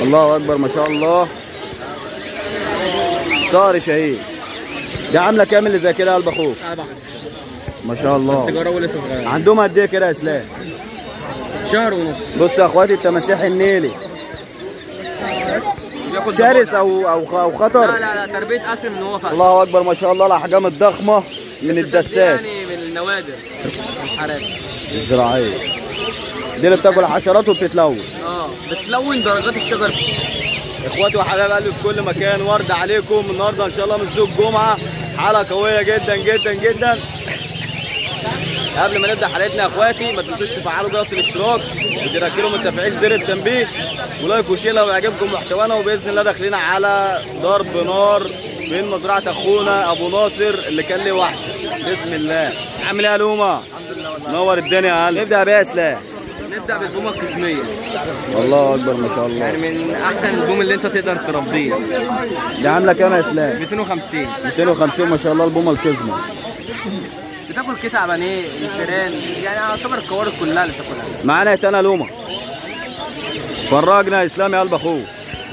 الله اكبر ما شاء الله صار شهيد دي عامله كام اللي زي كده يا قلب اخوك على بحر ما شاء الله السيجاره ولسه صغير عندهم قد ايه كده يا اسلام شهر ونص بص يا اخواتي التماسيح النيلي بياخد شرس ضفادع. او او او لا خطر لا لا تربيه اسر من هو فقط الله اكبر ما شاء الله الاحجام الضخمه من الدساس يعني من النوادر الحرات الزراعيه دي اللي بتاكل حشرات وبتتلون اه بتلون درجات الشجر اخواتي وحبايب قلبي في كل مكان ورد عليكم النهارده ان شاء الله من سوق الجمعه حلقه قويه جدا جدا جدا قبل ما نبدا حلقتنا يا اخواتي ما تنسوش تفعلوا جرس الاشتراك وتركلوا من تفعيل زر التنبيه ولايك وشير لو يعجبكم محتوانا وباذن الله داخلين على ضرب نار من مزرعه اخونا ابو ناصر اللي كان ليه وحش بسم الله عامل ايه يا لوما؟ الحمد لله والله نور الدنيا يا قلبي نبدا بيها يا اسلام نبدا بالبومه القسميه الله اكبر ما شاء يعني الله من احسن البوم اللي انت تقدر تربيه دي عامله كام يا اسلام؟ 250 250 ما شاء الله البومه القزمه بتاكل قطع بانيه الفيران يعني يعتبر الكوارث كلها اللي بتاكلها معانا تانا لومه فرجنا يا اسلام يا قلب اخوه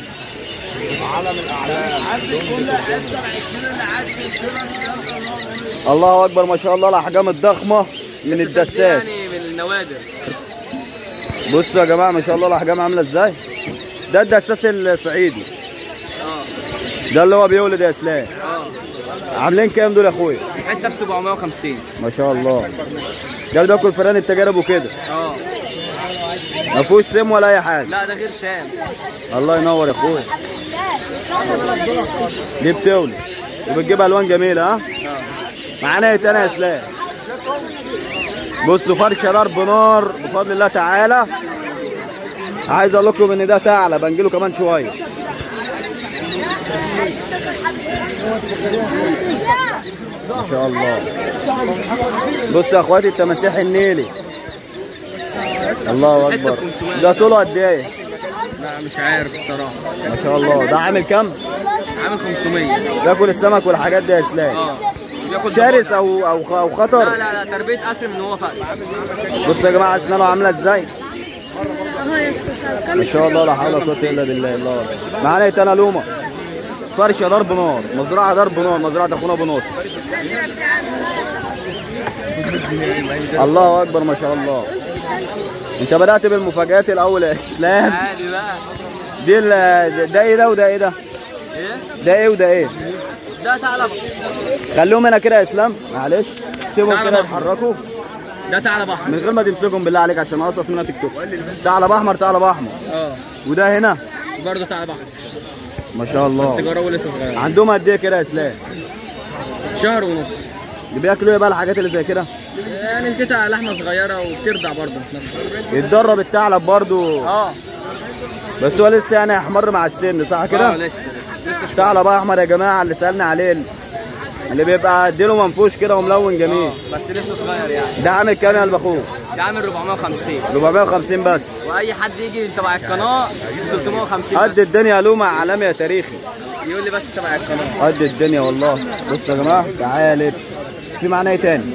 الله اكبر ما شاء الله الاحجام الضخمه من الدساس يعني من النوادر بصوا يا جماعه ما شاء الله الاحجام عامله ازاي ده الدساس الصعيدي اه ده اللي هو بيولد يا اسلام اه عاملين كام دول يا اخويا حته ب 750 ما شاء الله ده اللي بياكل فران التجارب وكده اه ما فيهوش سم ولا اي حاجه لا ده غير سام الله ينور يا اخويا دي بتولد وبتجيب الوان جميله ها اه معانا ايه تاني يا اسلام بصوا فرشه ضرب نار بفضل الله تعالى عايز اقول لكم ان ده تعلى بنجيله كمان شويه ما شاء الله بصوا يا اخواتي التماسيح النيلي الله اكبر ده طوله قد ايه لا مش عارف الصراحه ما شاء الله ده عامل كام عامل 500 بياكل السمك والحاجات دي يا اسلام اه بياخد شرس ضفادع. او او او لا خطر لا لا تربيه اسر من هو فقط بصوا يا جماعه اسنانه عامله ازاي ما شاء الله لا حول ولا قوه الا بالله الله أكبر. معانا ايه تاني لومه فرشه ضرب نار مزرعه ضرب نار مزرعه اخونا ابو ناصر الله اكبر ما شاء الله انت بدات بالمفاجآت الاول يا اسلام عادي بقى دي ال- ده ايه ده وده ايه ده ايه ده ايه وده ايه ده ثعلب خليهم هنا كده يا اسلام معلش سيبهم تعالى كده بقى. يتحركوا ده ثعلب احمر من غير ما تمسكهم بالله عليك عشان اقصص منها تيك توك ثعلب احمر ثعلب احمر اه وده هنا برضه ثعلب احمر ما شاء الله السيجاره ولسه صغير عندهم قد ايه كده يا اسلام شهر ونص اللي بياكلوا ايه بقى الحاجات اللي زي كده يعني قطع لحمه صغيره وبترضع برضه في نفس الوقت يتدرب الثعلب برضو اه بس هو لسه يعني هيحمر مع السن صح اه كده لسه لسه الثعلب احمر يا جماعه اللي سالنا عليه اللي بيبقى اديله منفوش كده وملون جميل آه، بس لسه صغير يعني ده عامل كام يا قلب اخوه ده عامل 450 450 بس واي حد يجي تبع القناه 350 قد بس الدنيا لومع عالمي يا تاريخي يقول لي بس تبع القناه قد الدنيا والله بصوا يا جماعه تعالى في معناه ايه تاني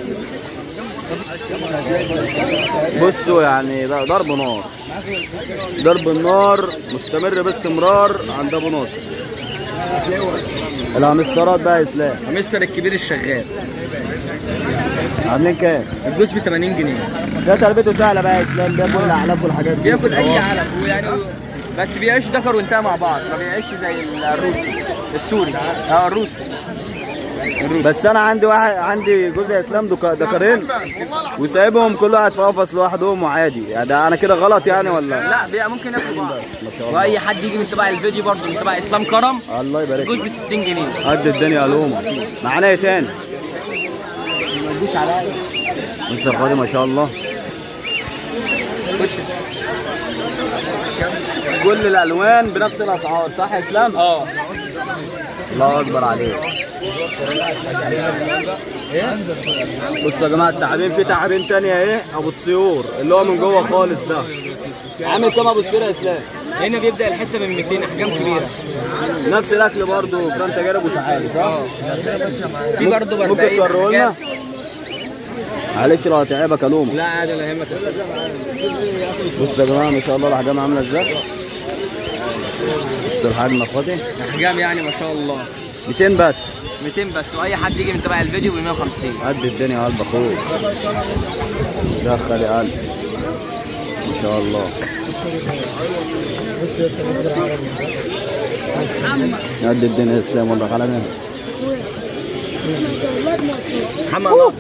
بصوا يعني ده ضرب نار ضرب النار مستمر باستمرار عند ابو ناصر الهمسترات بقى يا اسلام مستر الكبير الشغال عاملين كام؟ الجوز ب 80 جنيه ده تربيته سهله بقى يا اسلام بياكل الاعلاف والحاجات دي بياكل اي علف ويعني بس بيعيش ذكر وانتهى مع بعض ما بيعيش زي الروسي السوري اه الروسي بس انا عندي واحد عندي جوز يا اسلام دك- دكرين وسايبهم كل واحد في قفص لوحدهم وعادي يعني ده انا كده غلط يعني ولا لا بي ممكن ياكل بعض ما شاء الله واي حد يجي من تبع الفيديو برضه من تبع اسلام كرم الله يبارك الجوز لك ب 60 جنيه قد الدنيا علوم معانا ايه تاني ما تجوش عليا مستر خالد ما شاء الله كل الالوان بنفس الاسعار صح يا اسلام اه الله اكبر عليك بصوا يا جماعه التعابين في تعابين تانية ايه ابو السيور اللي هو من جوه خالص ده عامل كام ابو السيور يا اسلام هنا بيبدا الحته من 200 احجام كبيره نفس الاكل برضه فران تجارب وسحالي صح في برضه ب ممكن 40 توريه لنا أحجام. معلش لو هتعبك الومه لا عادي لا يهمك بصوا يا جماعه ما شاء الله الاحجام عامله ازاي بص الحجم يا اخواتي احجام يعني ما شاء الله 200 بس 200 بس واي حد يجي من تبع الفيديو ب 150 قد الدنيا يا قلب اخوك دخل يا قلب ما شاء الله قد الدنيا يا اسلام والله على مين محمد ناصر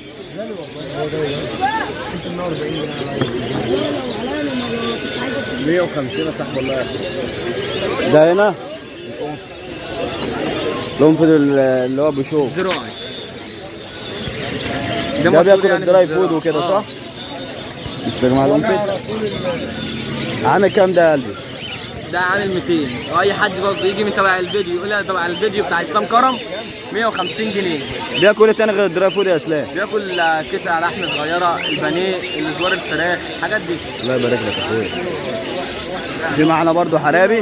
150 يا صاحبي والله ده هنا القنفذ اللي هو بيشوف زراعي ده مشهور بياكل يعني الدراي بالزراعة. فود وكده آه. صح؟ بص يا جماعه القنفذ عامل كام ده يا قلبي؟ ده عامل 200 واي حد برضه يجي من تبع الفيديو يقول لي تبع الفيديو بتاع اسلام كرم 150 جنيه بياكل ايه تاني غير الدراي فود يا اسلام؟ بياكل آه، قطع لحم صغيره البانيه الزوار الفراخ الحاجات دي الله يبارك لك يا اخويا في معانا برضو حرابي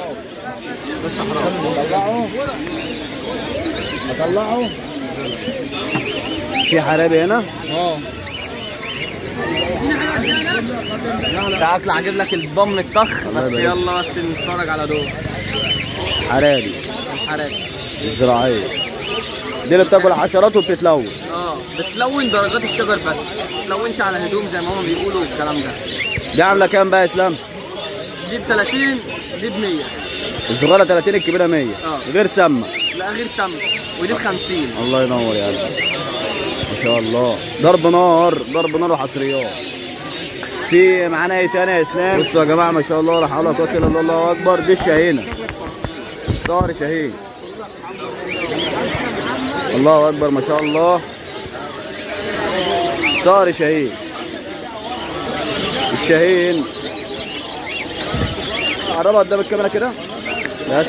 اطلعه في حرابي هنا اه تعال اجيب لك الضمن الطخ الله بس يبارك. يلا بس نتفرج على دول حرابي الحراري الزراعيه دي اللي بتاكل حشرات وبتتلون اه بتلون درجات الشجر بس ما بتلونش على هدوم زي ما هما بيقولوا والكلام ده دي عامله كام بقى يا اسلام؟ دي ب 30 دي ب 100 الصغيره 30 الكبيره 100 اه. غير سمه لا غير سمن ودي ب 50 الله ينور يا قلبي ما شاء الله ضرب نار ضرب نار وحصريات في معانا ايه تاني يا اسلام بصوا يا جماعه ما شاء الله لا حول ولا قوه الا بالله الله اكبر دي الشاهينه صار شاهين الله اكبر ما شاء الله صار شاهين الشاهين قربها قدام الكاميرا كده بس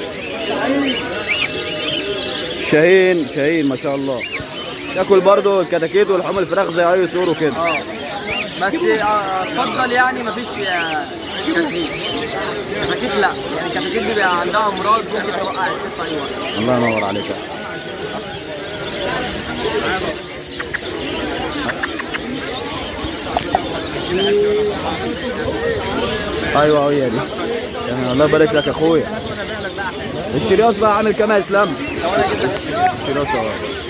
شاهين شاهين ما شاء الله ياكل برضو الكتاكيت والحوم الفراخ زي اي سور وكده اه بس آه، اتفضل يعني مفيش آه، كتاكيت كتاكيت لا يعني كتاكيت بيبقى عندها امراض ممكن توقع الكتف في اي وقت الله ينور عليك ايوه هي دي يعني الله يبارك لك يا اخويا الشرياص بقى عامل كام يا اسلام؟ الشرياص اهو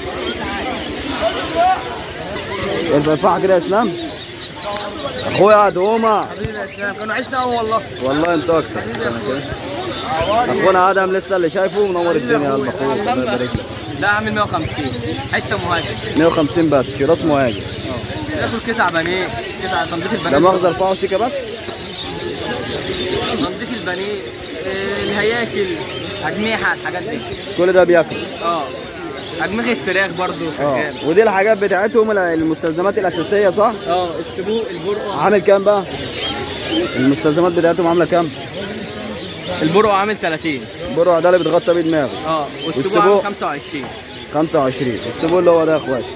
الفرفعه كده يا اسلام اخويا دوما حبيبي يا اسلام كانوا عشنا قوي والله والله انت اكتر استنى كده. اخونا ادم لسه اللي شايفه منور الدنيا يا قلب اخوك الله يبارك لك ده عامل 150 حته مهاجم 150 بس شراس مهاجم ياكل قطع بانيه قطع تنظيف البانيه ده مؤاخذه ارفعه سيكه بس تنظيف البانيه آه، الهياكل اجنحه الحاجات دي كل ده بياكل اه اجنحه الفراخ برضو اه شغال ودي الحاجات بتاعتهم المستلزمات الاساسيه صح اه السبوق البرقع عامل كام بقى المستلزمات بتاعتهم عامله كام البرقع عامل 30 البرع ده اللي بتغطى بيه دماغه اه والسبوق والسبوق؟ عامل 25 25 السبول اللي هو ده يا اخواتي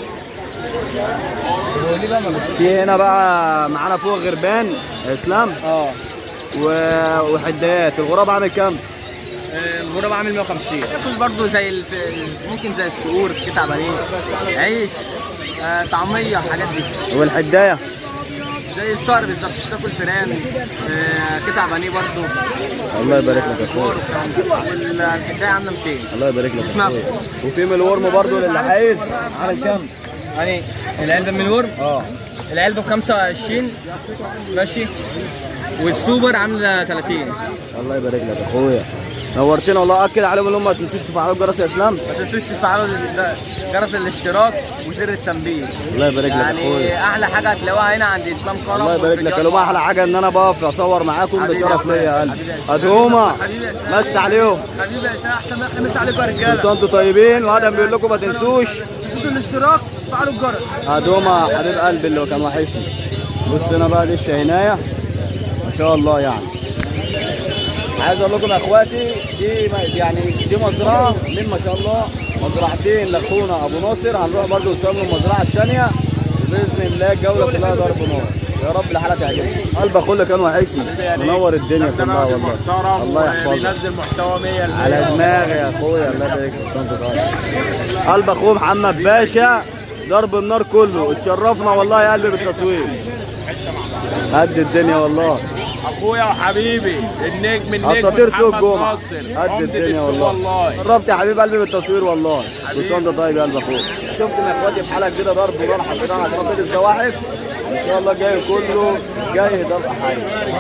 في هنا بقى معانا فوق غربان يا اسلام اه و- وحدايات الغراب عامل كام الغراب عامل 150 ياكل برضو زي الف... ممكن زي السقور قطع بانيه عيش آه طعميه الحاجات دي والحدايه زي الصقر بالظبط تاكل فيران آه قطع بانيه برضو الله يبارك لك يا اخويا والحكايه عامله 200 الله يبارك لك يا اسمع. اخويا وفي من الورم برضه للي عايز عامل كام يعني العلبه من الورم اه العلبه ب 25 ماشي والسوبر عامله 30 الله يبارك لك يا اخويا نورتنا والله اكد عليهم اللي هم ما تنسوش تفعلوا جرس يا اسلام ما تنسوش تفعلوا ال- جرس الاشتراك وزر التنبيه الله يبارك لك يا يعني اخويا احلى حاجه هتلاقوها هنا عند اسلام كرم الله يبارك لك والفيديوهات لو احلى حاجه ان انا بقف اصور معاكم ده حبيبي شرف يا ليا يا حبيبي قلبي يا ادهوما حبيبي يا سلام. مس عليهم حبيبي يا سلام احسن ما مسا عليكم يا كل رجاله سنه وانتم طيبين وادم بيقول لكم ما تنسوش تنسوش الاشتراك وفعلوا الجرس ادوما حبيب قلبي اللي كان وحشني بص هنا بقى دي الشاهينايه ما شاء الله يعني عايز اقول لكم يا اخواتي دي م- يعني دي مزرعه من ما شاء الله مزرعتين لاخونا ابو ناصر هنروح برضه نسوي له المزرعه الثانيه باذن الله الجوله كلها ضرب نار يا رب الحلقه تعجبكم قلب اخويا اللي كان وحشني منور الدنيا كلها والله الله يحفظك بينزل محتوى 100 على دماغي يا اخويا الله يبارك فيك انت طيب قلب اخوه محمد باشا ضرب النار كله اتشرفنا والله يا قلبي بالتصوير قد الدنيا والله اخويا وحبيبي النجم النجم اساطير سوق محمد جمعه ناصر قد عمدة الدنيا السوق والله والله شرفت يا حبيب قلبي بالتصوير والله كل سنه وانت طيب يا قلب اخوك شفتم يا اخواتي في حلقه جديده ضرب ونار حصريا على قناه الزواحف ان شاء الله جاي كله جاي ضرب حي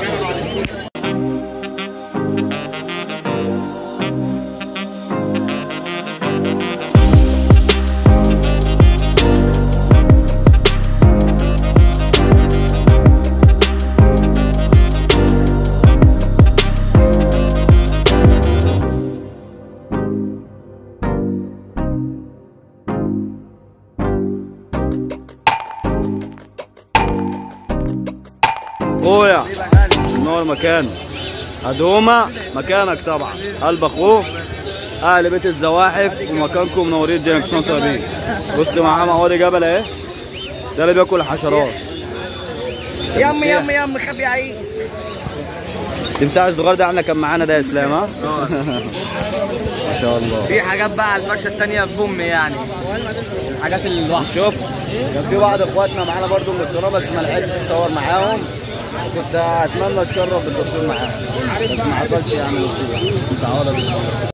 اخويا النور مكانه هدومة مكانك طبعا قلب اخوه اهل بيت الزواحف ومكانكم منورين الدنيا كل سنه وانتم طيبين بص معاه معوضي جبل اهي ده اللي بياكل الحشرات يم يم يم خبي عيد التمساح الصغير ده احنا كان معانا ده يا اسلام ها ما شاء الله في حاجات بقى على الفرشه الثانيه بوم يعني الحاجات الوحش شوف كان في بعض اخواتنا معانا برضو من القناه بس ما لحقتش اصور معاهم كنت اتمنى اتشرف بالتصوير معاهم بس ما حصلش يعني نصيب كنت عوضة